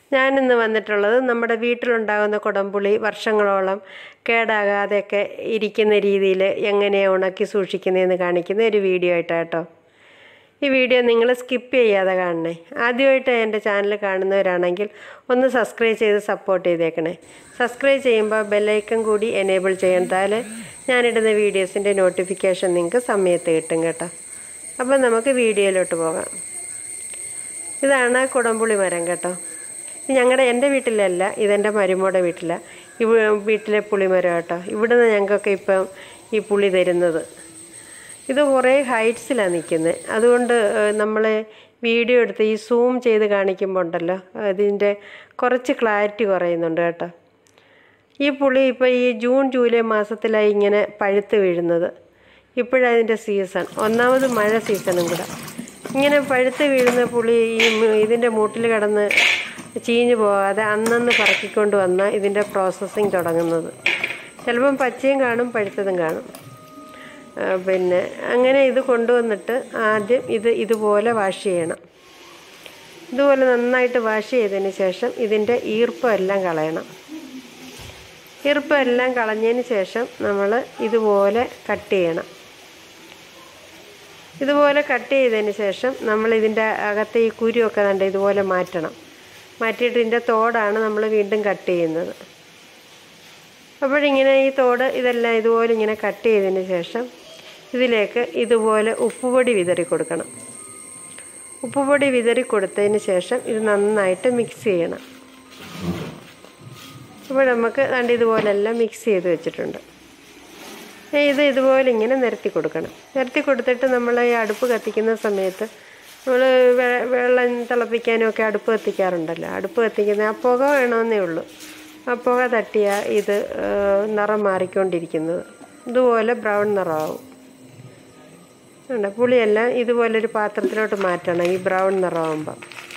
ഞാനിന്ന് വന്നിട്ടുള്ളത് നമ്മുടെ വീട്ടിലുണ്ടാകുന്ന കുടംപുളി വർഷങ്ങളോളം കേടാകാതെയൊക്കെ ഇരിക്കുന്ന രീതിയിൽ എങ്ങനെയാണ് ഉണക്കി സൂക്ഷിക്കുന്നതെന്ന് കാണിക്കുന്ന ഒരു വീഡിയോ ആയിട്ടാണ് കേട്ടോ ഈ വീഡിയോ നിങ്ങൾ സ്കിപ്പ് ചെയ്യാതെ കാണണേ ആദ്യമായിട്ട് എൻ്റെ ചാനൽ കാണുന്നവരാണെങ്കിൽ ഒന്ന് സബ്സ്ക്രൈബ് ചെയ്ത് സപ്പോർട്ട് ചെയ്തേക്കണേ സബ്സ്ക്രൈബ് ചെയ്യുമ്പോൾ ബെല്ലൈക്കൺ കൂടി എനേബിൾ ചെയ്താൽ ഞാനിടുന്ന വീഡിയോസിൻ്റെ നോട്ടിഫിക്കേഷൻ നിങ്ങൾക്ക് സമയത്ത് കിട്ടും കേട്ടോ അപ്പം നമുക്ക് വീഡിയോയിലോട്ട് പോകാം ഇതാണ് കുടംപുളി മരം കേട്ടോ ഇത് ഞങ്ങളുടെ എൻ്റെ വീട്ടിലല്ല ഇതെൻ്റെ മരുമോടെ വീട്ടിലാണ് ഇവ വീട്ടിലെ പുളിമരം കേട്ടോ ഇവിടുന്ന് ഞങ്ങൾക്കൊക്കെ ഇപ്പം ഈ പുളി തരുന്നത് ഇത് കുറേ ഹൈറ്റ്സിലാണ് നിൽക്കുന്നത് അതുകൊണ്ട് നമ്മൾ വീഡിയോ എടുത്ത് ഈ സൂം ചെയ്ത് കാണിക്കുമ്പോൾ ഉണ്ടല്ലോ അതിൻ്റെ കുറച്ച് ക്ലാരിറ്റി കുറയുന്നുണ്ട് കേട്ടോ ഈ പുളി ഇപ്പോൾ ഈ ജൂൺ ജൂലൈ മാസത്തിലായി ഇങ്ങനെ പഴുത്ത് വീഴുന്നത് ഇപ്പോഴതിൻ്റെ സീസൺ ഒന്നാമത് മഴ സീസണും കൂടെ ഇങ്ങനെ പഴുത്ത് വീഴുന്ന പുളി ഈ ഇതിൻ്റെ മൂട്ടിൽ കിടന്ന് ചീഞ്ഞു പോകാതെ അന്നന്ന് പറക്കിക്കൊണ്ട് വന്നാൽ ഇതിൻ്റെ പ്രോസസ്സിങ് തുടങ്ങുന്നത് ചിലപ്പം പച്ചയും കാണും പഴുത്തതും കാണും പിന്നെ അങ്ങനെ ഇത് കൊണ്ടുവന്നിട്ട് ആദ്യം ഇത് ഇതുപോലെ വാഷ് ചെയ്യണം ഇതുപോലെ നന്നായിട്ട് വാഷ് ചെയ്തതിന് ശേഷം ഇതിൻ്റെ ഈർപ്പം എല്ലാം കളയണം ഈർപ്പം എല്ലാം കളഞ്ഞതിന് ശേഷം നമ്മൾ ഇതുപോലെ കട്ട് ചെയ്യണം ഇതുപോലെ കട്ട് ചെയ്തതിന് ശേഷം നമ്മൾ ഇതിൻ്റെ അകത്തെ ഈ കുരുവൊക്കെ കണ്ട് ഇതുപോലെ മാറ്റണം മാറ്റിയിട്ട് ഇതിൻ്റെ തോടാണ് നമ്മൾ വീണ്ടും കട്ട് ചെയ്യുന്നത് അപ്പോഴിങ്ങനെ ഈ തോട് ഇതെല്ലാം ഇതുപോലെ ഇങ്ങനെ കട്ട് ചെയ്തതിന് ശേഷം ഇതിലേക്ക് ഇതുപോലെ ഉപ്പുപൊടി വിതറി കൊടുക്കണം ഉപ്പുപൊടി വിതറി കൊടുത്തതിന് ശേഷം ഇത് നന്നായിട്ട് മിക്സ് ചെയ്യണം അപ്പോൾ നമുക്ക് കണ്ട് ഇതുപോലെല്ലാം മിക്സ് ചെയ്ത് വെച്ചിട്ടുണ്ട് ഇത് ഇതുപോലെ ഇങ്ങനെ നിരത്തി കൊടുക്കണം നിരത്തി കൊടുത്തിട്ട് നമ്മൾ ഈ അടുപ്പ് കത്തിക്കുന്ന സമയത്ത് നമ്മൾ വെള്ളം തിളപ്പിക്കാനും ഒക്കെ അടുപ്പ് കത്തിക്കാറുണ്ടല്ലോ അടുപ്പ് കത്തിക്കുന്ന ആ പുക വേണമെന്നേ ഉള്ളൂ ആ പുക തട്ടിയാൽ ഇത് നിറം മാറിക്കൊണ്ടിരിക്കുന്നത് ഇതുപോലെ ബ്രൗൺ നിറമാവും ഉണ്ട് പുളിയെല്ലാം ഇതുപോലൊരു പാത്രത്തിലോട്ട് മാറ്റണം ഈ ബ്രൗൺ നിറമാകുമ്പം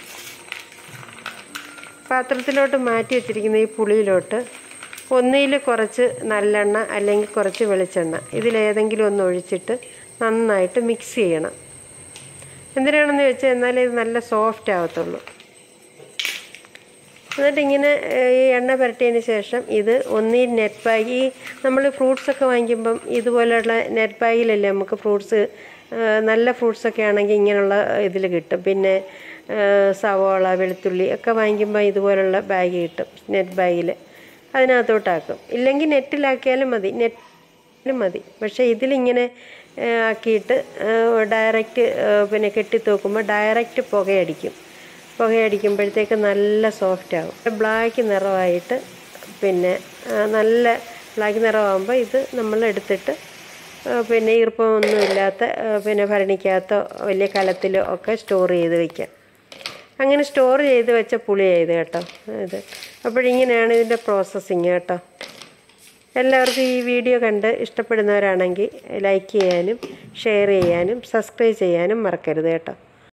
പാത്രത്തിലോട്ട് മാറ്റി വെച്ചിരിക്കുന്ന ഈ പുളിയിലോട്ട് ഒന്നിൽ കുറച്ച് നല്ലെണ്ണ അല്ലെങ്കിൽ കുറച്ച് വെളിച്ചെണ്ണ ഇതിലേതെങ്കിലും ഒന്ന് ഒഴിച്ചിട്ട് നന്നായിട്ട് മിക്സ് ചെയ്യണം എന്തിനാണെന്ന് വെച്ചാൽ എന്നാലേ ഇത് നല്ല സോഫ്റ്റ് ആവത്തുള്ളൂ എന്നിട്ട് ഇങ്ങനെ ഈ എണ്ണ പുരട്ടിയതിന് ശേഷം ഇത് ഒന്നിൽ നെറ്റ് ബാഗ് ഈ നമ്മൾ ഫ്രൂട്ട്സൊക്കെ വാങ്ങിക്കുമ്പം ഇതുപോലെയുള്ള നെറ്റ് ബാഗിലല്ലേ നമുക്ക് ഫ്രൂട്ട്സ് നല്ല ഫ്രൂട്ട്സൊക്കെ ആണെങ്കിൽ ഇങ്ങനെയുള്ള ഇതിൽ കിട്ടും പിന്നെ സവോള വെളുത്തുള്ളി ഒക്കെ വാങ്ങിക്കുമ്പോൾ ഇതുപോലുള്ള ബാഗ് കിട്ടും നെറ്റ് ബാഗിൽ അതിനകത്തോട്ടാക്കും ഇല്ലെങ്കിൽ നെറ്റിലാക്കിയാലും മതി നെറ്റിലും മതി പക്ഷേ ഇതിലിങ്ങനെ ആക്കിയിട്ട് ഡയറക്റ്റ് പിന്നെ കെട്ടിത്തൂക്കുമ്പോൾ ഡയറക്റ്റ് പുകയടിക്കും പുകയടിക്കുമ്പോഴത്തേക്ക് നല്ല സോഫ്റ്റ് ആകും ബ്ലാക്ക് നിറമായിട്ട് പിന്നെ നല്ല ബ്ലാക്ക് നിറമാകുമ്പോൾ ഇത് നമ്മൾ എടുത്തിട്ട് പിന്നെ ഈർപ്പമൊന്നുമില്ലാത്ത പിന്നെ ഭരണിക്കകത്തോ വലിയ കലത്തിലോ ഒക്കെ സ്റ്റോർ ചെയ്ത് വയ്ക്കാം അങ്ങനെ സ്റ്റോർ ചെയ്ത് വെച്ച പുളിയായത് കേട്ടോ ഇത് അപ്പോഴിങ്ങനെയാണ് ഇതിൻ്റെ പ്രോസസ്സിങ് കേട്ടോ എല്ലാവർക്കും ഈ വീഡിയോ കണ്ട് ഇഷ്ടപ്പെടുന്നവരാണെങ്കിൽ ലൈക്ക് ചെയ്യാനും ഷെയർ ചെയ്യാനും സബ്സ്ക്രൈബ് ചെയ്യാനും മറക്കരുത് കേട്ടോ